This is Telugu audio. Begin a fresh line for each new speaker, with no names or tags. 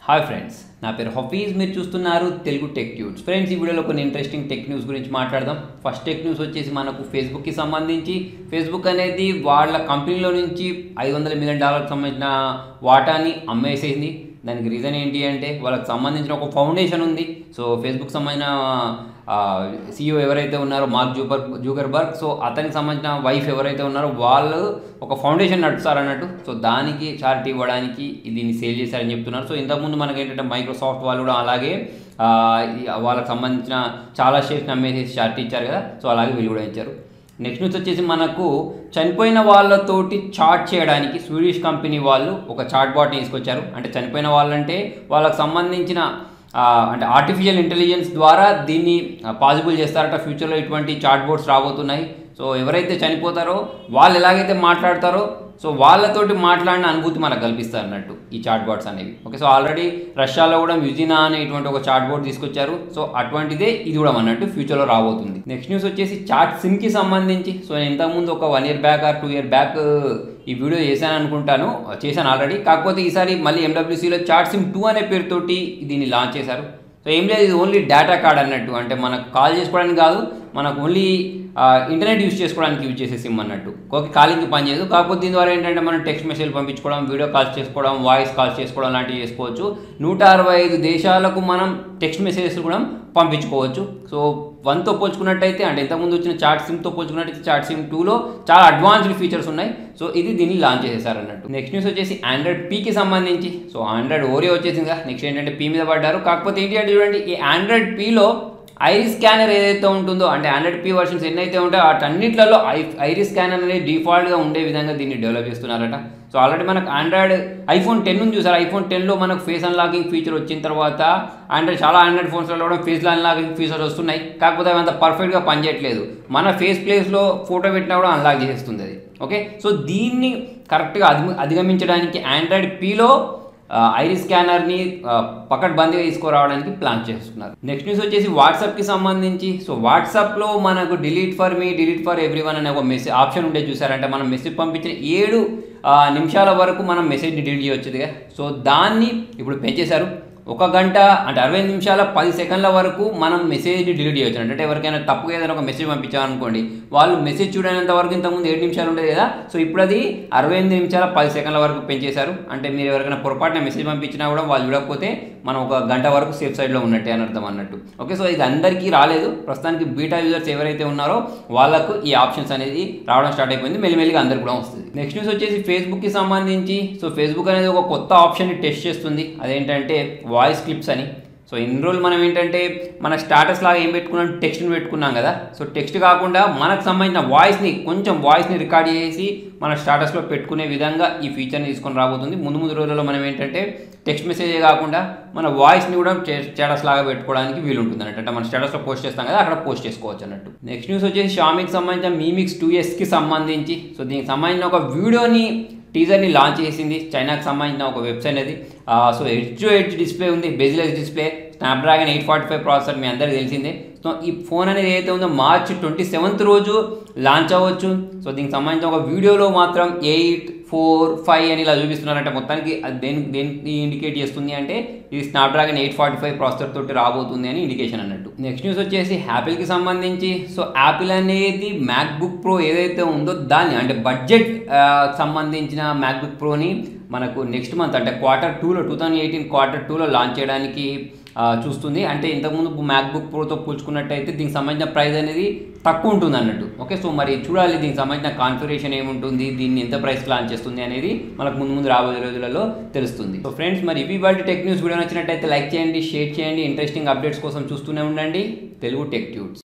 హాయ్ ఫ్రెండ్స్ నా పేరు హఫీజ్ మీరు చూస్తున్నారు తెలుగు టెక్ ట్యూట్స్ ఫ్రెండ్స్ ఈ వీడియోలో కొన్ని ఇంట్రెస్టింగ్ టెక్ న్యూస్ గురించి మాట్లాడదాం ఫస్ట్ టెక్ న్యూస్ వచ్చేసి మనకు ఫేస్బుక్కి సంబంధించి ఫేస్బుక్ అనేది వాళ్ళ కంపెనీలో నుంచి ఐదు వందల మిలియన్ డాలర్కి సంబంధించిన వాటాని అమ్మేసేసింది దానికి రీజన్ ఏంటి అంటే వాళ్ళకి సంబంధించిన ఒక ఫౌండేషన్ ఉంది సో ఫేస్బుక్ సంబంధించిన సీఈఓ ఎవరైతే ఉన్నారో మార్క్ జూబర్ జూగర్బర్గ్ సో అతనికి సంబంధించిన వైఫ్ ఎవరైతే ఉన్నారో వాళ్ళు ఒక ఫౌండేషన్ నడుస్తారన్నట్టు సో దానికి చారిటీ ఇవ్వడానికి దీన్ని సేల్ చేశారని చెప్తున్నారు సో ఇంతకుముందు మనకి ఏంటంటే మైక్రోసాఫ్ట్ వాళ్ళు కూడా అలాగే ఆ, ఈ- వాళ్ళకి సంబంధించిన చాలా షేర్స్ నమ్మేసి చారిటీ ఇచ్చారు కదా సో అలాగే వీళ్ళు కూడా ఇచ్చారు నెక్స్ట్ న్యూస్ వచ్చేసి మనకు చనిపోయిన వాళ్ళతోటి చాట్ చేయడానికి స్వీడిష్ కంపెనీ వాళ్ళు ఒక చాట్ బాట్ తీసుకొచ్చారు అంటే చనిపోయిన వాళ్ళంటే వాళ్ళకి సంబంధించిన ఆ, అంటే ఆర్టిఫిషియల్ ఇంటెలిజెన్స్ ద్వారా దీన్ని పాసిబుల్ చేస్తారట ఫ్యూచర్లో ఇటువంటి చాట్ బోర్డ్స్ రాబోతున్నాయి సో ఎవరైతే చనిపోతారో వాళ్ళు ఎలాగైతే మాట్లాడతారో సో వాళ్ళతోటి మాట్లాడిన అనుభూతి మనకు కల్పిస్తారు అన్నట్టు ఈ చాట్ బోర్డ్స్ అనేవి ఓకే సో ఆల్రెడీ రష్యాలో కూడా మ్యూజినా అనే ఇటువంటి ఒక చాట్ బోర్డ్ తీసుకొచ్చారు సో అటువంటిదే ఇది కూడా అన్నట్టు ఫ్యూచర్లో రాబోతుంది నెక్స్ట్ న్యూస్ వచ్చేసి చాట్ సిమ్కి సంబంధించి సో నేను ఇంతకుముందు ఒక one year back or two year back ఈ వీడియో చేశాను అనుకుంటాను చేశాను ఆల్రెడీ కాకపోతే ఈసారి మళ్ళీ ఎండబ్ల్యూసీలో చాట్ సిమ్ టూ అనే పేరుతోటి దీన్ని లాంచ్ చేశారు సో ఏం లేదు ఇది ఓన్లీ డేటా కార్డ్ అన్నట్టు అంటే మనకు కాల్ చేసుకోవడానికి కాదు మనకు ఓన్లీ ఇంటర్నెట్ యూజ్ చేసుకోవడానికి యూజ్ చేసే సిమ్ అన్నట్టు ఓకే కాలింగ్ పని చేయదు కాకపోతే దీని ద్వారా ఏంటంటే మనం టెక్స్ట్ మెసేజ్ పంపించుకోవడం వీడియో కాల్స్ చేసుకోవడం వాయిస్ కాల్స్ చేసుకోవడం లాంటివి చేసుకోవచ్చు నూట అరవై ఐదు దేశాలకు మనం టెక్స్ట్ మెసేజెస్ కూడా పంపించుకోవచ్చు సో వన్తో పోల్చుకున్నట్టయితే అంటే ఇంతకుముందు వచ్చిన చాట్ సిమ్తో పోల్చుకున్నట్టయితే చాట్ సిమ్ టూలో చాలా అడ్వాన్స్డ్ ఫీచర్స్ ఉన్నాయి సో ఇది దీన్ని లాంచ్ చేసేసారు అన్నట్టు నెక్స్ట్ న్యూస్ వచ్చేసి ఆండ్రాయిడ్ పీకి సంబంధించి సో ఆండ్రాయిడ్ ఓరియో వచ్చేసింది కదా నెక్స్ట్ ఏంటంటే పీ మీద పడ్డారు కాకపోతే ఏంటి అంటే చూడండి ఈ ఆండ్రాయిడ్ పీలో ఐరిస్ స్కానర్ ఏదైతే ఉంటుందో అంటే ఆండ్రాయిడ్ పీ వర్షన్స్ ఎన్ని అయితే ఉంటాయో వాటన్నిట్లలో ఐ ఐరిస్ స్కానర్ అనేది డిఫాల్ట్గా ఉండే విధంగా దీన్ని డెవలప్ చేస్తున్నారట సో ఆల్రెడీ మనకు ఆండ్రాయిడ్ ఐఫోన్ టెన్ ఉంది చూసారు ఐఫోన్ టెన్లో మనకు ఫేస్ అన్లాకింగ్ ఫీచర్ వచ్చిన తర్వాత ఆండ్రాయిడ్ చాలా ఆండ్రాయిడ్ ఫోన్స్లో కూడా ఫేస్ అన్లాకింగ్ ఫీచర్స్ వస్తున్నాయి కాకపోతే అవి అంత పర్ఫెక్ట్గా పనిచేయట్లేదు మన ఫేస్ ప్లేస్లో ఫోటో పెట్టినా కూడా అన్లాక్ చేసేస్తుంది అది ఓకే సో దీన్ని కరెక్ట్గా అధిగ అధిగమించడానికి ఆండ్రాయిడ్ పీలో ఐరిస్ స్కానర్ని పకడ్బందీగా తీసుకురావడానికి ప్లాన్ చేస్తున్నారు నెక్స్ట్ న్యూస్ వచ్చేసి వాట్సాప్కి సంబంధించి సో వాట్సాప్లో మనకు delete for me delete for everyone అనే ఒక మెసేజ్ ఆప్షన్ ఉండే చూసారంటే మనం మెసేజ్ పంపించిన ఏడు ఆ, నిమిషాల వరకు మనం మెసేజ్ని డిలీట్ చేయొచ్చుదిగా సో దాన్ని ఇప్పుడు పెంచేశారు ఒక గంట అంటే అరవై నిమిషాల పది సెకండ్ల వరకు మనం మెసేజ్ని డిలీట్ చేయొచ్చు అంటే ఎవరికైనా తప్పుగా ఏదైనా ఒక మెసేజ్ పంపించామనుకోండి వాళ్ళు మెసేజ్ చూడనంత వరకు ఇంతకుముందు ఏడు నిమిషాలు ఉండేది కదా సో ఇప్పుడు అది అరవై ఎనిమిది నిమిషాల పది సెకండ్ల వరకు పెంచేశారు అంటే మీరు ఎవరికైనా పొరపాటున మెసేజ్ పంపించినా కూడా వాళ్ళు చూడకపోతే మనం ఒక గంట వరకు సేఫ్ సైడ్లో ఉన్నట్టే అని అర్థం అన్నట్టు ఓకే సో ఇది అందరికీ రాలేదు ప్రస్తుతానికి బీటా యూజర్స్ ఎవరైతే ఉన్నారో వాళ్ళకు ఈ ఆప్షన్స్ అనేది రావడం స్టార్ట్ అయిపోయింది మెల్లిమెల్లిగా అందరికి కూడా వస్తుంది నెక్స్ట్ న్యూస్ వచ్చేసి ఫేస్బుక్కి సంబంధించి సో ఫేస్బుక్ అనేది ఒక కొత్త ఆప్షన్ని టెస్ట్ చేస్తుంది అదేంటంటే వాయిస్ క్లిప్స్ అని సో ఇన్ని రోజులు మనం ఏంటంటే మన స్టాటస్ లాగా ఏం పెట్టుకున్నాం టెక్స్ట్ని పెట్టుకున్నాం కదా సో టెక్స్ట్ కాకుండా మనకు సంబంధించిన వాయిస్ని కొంచెం వాయిస్ని రికార్డ్ చేసి మన స్టాటస్లో పెట్టుకునే విధంగా ఈ ఫీచర్ని తీసుకొని రాబోతుంది ముందు ముందు రోజుల్లో మనం ఏంటంటే టెక్స్ట్ మెసేజే కాకుండా మన వాయిస్ని కూడా స్టేటస్ లాగా పెట్టుకోవడానికి వీలు ఉంటుంది అన్నట్టు అంటే మన స్టేటస్లో పోస్ట్ చేస్తాం కదా అక్కడ పోస్ట్ చేసుకోవచ్చు అన్నట్టు నెక్స్ట్ న్యూస్ వచ్చేసి షామీకి సంబంధించిన మీమిక్స్ టూ ఎస్కి సంబంధించి సో దీనికి సంబంధించిన ఒక వీడియోని టీజర్ని లాంచ్ చేసింది చైనాకి సంబంధించిన ఒక వెబ్సైట్ అది ఆ, so edge to edge display ఉంది bezelless display Snapdragon eight forty five processor మీ అందరికీ తెలిసిందే సో ఈ ఫోన్ అనేది ఏదైతే ఉందో మార్చ్ ట్వంటీ సెవెంత్ రోజు లాంచ్ అవ్వచ్చు సో దీనికి సంబంధించిన ఒక వీడియోలో మాత్రం ఎయిట్ ఫోర్ ఫైవ్ అని ఇలా చూపిస్తున్నారంటే మొత్తానికి అది దేని దేనికి ఇండికేట్ చేస్తుంది అంటే ఇది Snapdragon eight forty five processor తోటి రాబోతుంది అని ఇండికేషన్ అన్నట్టు నెక్స్ట్ న్యూస్ వచ్చేసి యాపిల్కి సంబంధించి సో యాపిల్ అనేది మ్యాక్బుక్ ప్రో ఏదైతే ఉందో దాన్ని అంటే బడ్జెట్ సంబంధించిన మ్యాక్బుక్ ప్రోని మనకు నెక్స్ట్ మంత్ అంటే క్వార్టర్ టూలో టూ థౌజండ్ ఎయిటీన్ క్వార్టర్ టూలో లాంచ్ చేయడానికి ఆ, చూస్తుంది అంటే ఇంతకుముందు మ్యాక్బుక్ ప్రోతో పోల్చుకున్నట్టయితే దీనికి సంబంధించిన ప్రైస్ అనేది తక్కువ ఉంటుంది అన్నట్టు ఓకే సో మరి చూడాలి దీనికి సంబంధించిన కాన్ఫిగరేషన్ ఏముంటుంది దీన్ని ఎంత ప్రైస్కి లాంచ్ చేస్తుంది అనేది మనకు ముందు ముందు రాబోయే రోజులలో తెలుస్తుంది సో ఫ్రెండ్స్ మరి ఇవి వాటి టెక్ న్యూస్ వీడియో నచ్చినట్టయితే లైక్ చేయండి షేర్ చేయండి ఇంట్రెస్టింగ్ అప్డేట్స్ కోసం చూస్తూనే ఉండండి తెలుగు టెక్ ట్యూట్స్